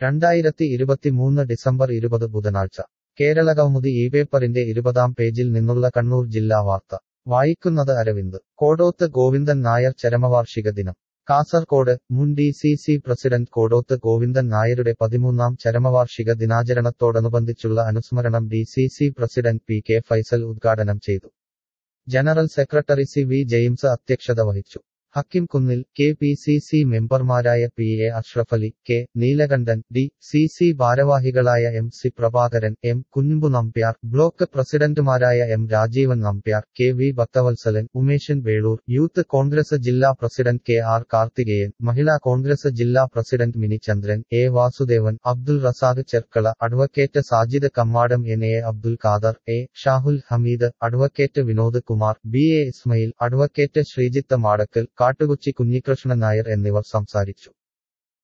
രണ്ടായിരത്തി ഇരുപത്തിമൂന്ന് ഡിസംബർ ഇരുപത് ബുധനാഴ്ച കേരളകൗമുദി ഈ പേപ്പറിന്റെ ഇരുപതാം പേജിൽ നിന്നുള്ള കണ്ണൂർ ജില്ലാ വാർത്ത വായിക്കുന്നത് അരവിന്ദ് കോടോത്ത് ഗോവിന്ദൻ നായർ ചരമവാർഷിക ദിനം കാസർകോട് മുൻ D C C president Kodoth Govindan നായരുടെ പതിമൂന്നാം ചരമവാർഷിക ദിനാചരണത്തോടനുബന്ധിച്ചുള്ള അനുസ്മരണം D C C president P K Faisal ഉദ്ഘാടനം ചെയ്തു general secretary C V James അധ്യക്ഷത വഹിച്ചു Hakkim Kunnil K P C C മെമ്പർമാരായ P A Ashrafali K Neelakandan D C C ഭാരവാഹികളായ M C Prabhakaran M Kunhambu Nambiar block പ്രസിഡന്റുമാരായ M Rajeevan Nambiar K V Bhakthavalsalan Umeshan Veloor youth Congress ജില്ലാ പ്രസിഡന്റ് കെ ആർ കാർത്തികേയൻ മഹിളാ Congress ജില്ലാ president Mini Chandran A Vasudevan Abdul Razak Cherkala advocate Sajid Kammadam N A Abdul Khader A Shahul Hameed advocate Vinod Kumar B A Ismail advocate Sreejith Madakkal Kattukuchi Kunhikrishnan Nair എന്നിവർ സംസാരിച്ചു